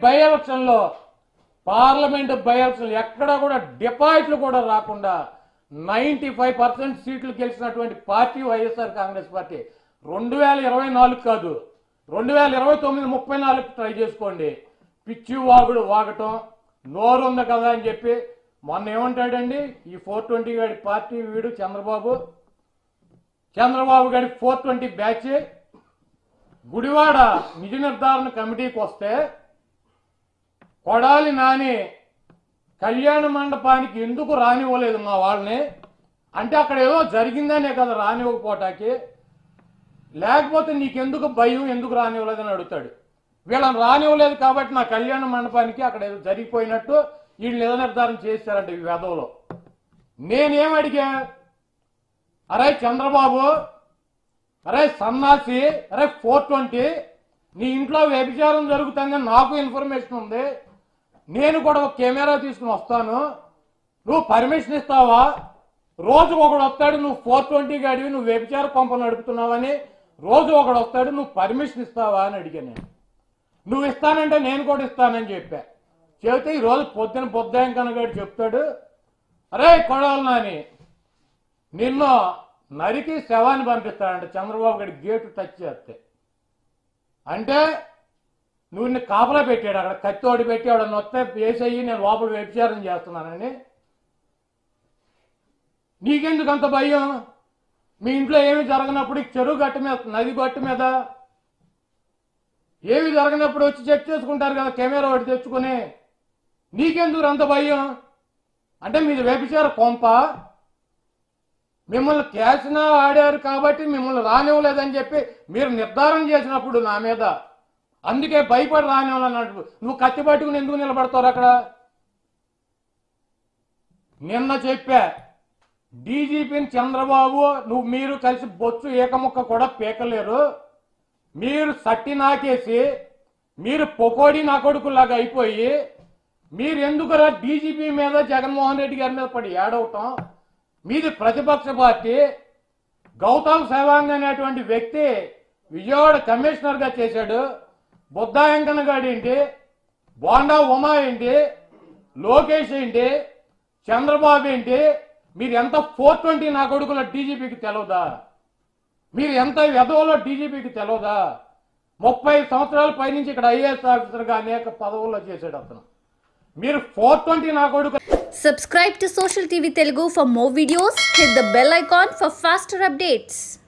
By ఎలక్షన్లో parliament by election ఎక్కడా కూడా డిపాజిట్లు కూడా రాకుండా నైంటీ ఫైవ్ పర్సెంట్ సీట్లు గెలిచినటువంటి పార్టీ వైఎస్ఆర్ కాంగ్రెస్ పార్టీ రెండు వేల ఇరవై నాలుగు కాదు రెండు వేల ఇరవై తొమ్మిది ముప్పై నాలుగు ట్రై చేసుకోండి పిచ్చి వాగుడు వాగటం నోరు ఉంది కదా అని చెప్పి మొన్న ఏమంటాడండి ఈ ఫోర్ ట్వంటీ గాడి పార్టీ వీడు చంద్రబాబు చంద్రబాబు గారి ఫోర్ ట్వంటీ బ్యాచ్ గుడివాడ నిజ నిర్ధారణ కమిటీకి వస్తే కొడాలి నాని కళ్యాణ మండపానికి ఎందుకు రానివ్వలేదు మా వాళ్ళని అంటే అక్కడ ఏదో జరిగిందనే కదా రానివ్వకపోవటానికి లేకపోతే నీకెందుకు భయం ఎందుకు రానివ్వలేదని అడుగుతాడు వీళ్ళని రానివ్వలేదు కాబట్టి నా కళ్యాణ మండపానికి అక్కడ ఏదో జరిగిపోయినట్టు వీళ్ళు నిజ నిర్ధారణ చేశారంట ఈ వెధవలో నేనేం అడిగా అరే చంద్రబాబు అరే సన్నాసి అరే ఫోర్ ట్వంటీ నీ ఇంట్లో వ్యభిచారం జరుగుతుందని నాకు ఇన్ఫర్మేషన్ ఉంది నేను కూడా ఒక కెమెరా తీసుకుని వస్తాను నువ్వు పర్మిషన్ ఇస్తావా రోజు ఒకడు వస్తాడు నువ్వు ఫోర్ ట్వంటీ గాడివి నువ్వు వ్యభిచార పంప నడుపుతున్నావని రోజు ఒకడు వస్తాడు నువ్వు పర్మిషన్ ఇస్తావా అని అడిగాను నేను నువ్వు ఇస్తానంటే నేను కూడా ఇస్తానని చెప్పా చెబితే ఈ రోజు పొద్దున పొద్దాయంకనగాడు చెప్తాడు అరే కొడాలి నాని నిన్ను నరికి శవాన్ని పంపిస్తాడంట చంద్రబాబు గారి గేటు టచ్ చేస్తే అంటే నువ్వు నిన్ను కాపలా పెట్టాడు అక్కడ కత్తోడి పెట్టి ఆవిడ నొత్తే వేసేయి నేను లోపల వ్యభిచారం చేస్తున్నానని నీకెందుకు అంత భయం మీ ఇంట్లో ఏమి జరగనప్పుడు ఈ చెరువు గట్టు మీద నది గట్టు మీద ఏమి జరగనప్పుడు వచ్చి చెక్ చేసుకుంటారు కదా కెమెరా ఒకటి తెచ్చుకొని నీకెందుకు అంత భయం అంటే మీది వ్యభిచార కొంప మిమ్మల్ని క్యాసినా ఆడారు కాబట్టి మిమ్మల్ని రానివ్వలేదని చెప్పి మీరు నిర్ధారణ చేసినప్పుడు నా మీద అందుకే భయపడి రానివ్వాలన్నట్టు నువ్వు కత్తి పట్టుకుని ఎందుకు నిలబడతావు అక్కడ నిన్న చెప్పా డీజీపీని చంద్రబాబు నువ్వు మీరు కలిసి బొచ్చు ఏకముక్క కూడా పీకలేరు మీరు సట్టి నాకేసి మీరు పొకోడి నా కొడుకులాగా అయిపోయి మీరు ఎందుకురా డీజీపీ మీద జగన్మోహన్ రెడ్డి గారి మీద పడి ఏడవటం మీది ప్రతిపక్ష పార్టీ గౌతమ్ సేవాంగ్ అనేటువంటి వ్యక్తి విజయవాడ కమిషనర్ గా చేశాడు బుద్ధాయంకన గాడు ఏంటి బోండా ఉమా ఏంటి లోకేష్ ఏంటి చంద్రబాబు ఏంటి మీరు ఎంత ఫోర్ ట్వంటీ నా కొడుకుల డీజీపీకి తెలవదా మీరు ఎంత వ్యధవలో డీజీపీకి తెలవదా ముప్పై సంవత్సరాల పైనుంచి ఇక్కడ ఐఏఎస్ ఆఫీసర్గా అనేక పదవుల్లో చేశాడు అతను మీరు ఫోర్ ట్వంటీ నా కొడుకు Subscribe to Social TV Telugu for more videos. Hit the bell icon for faster updates.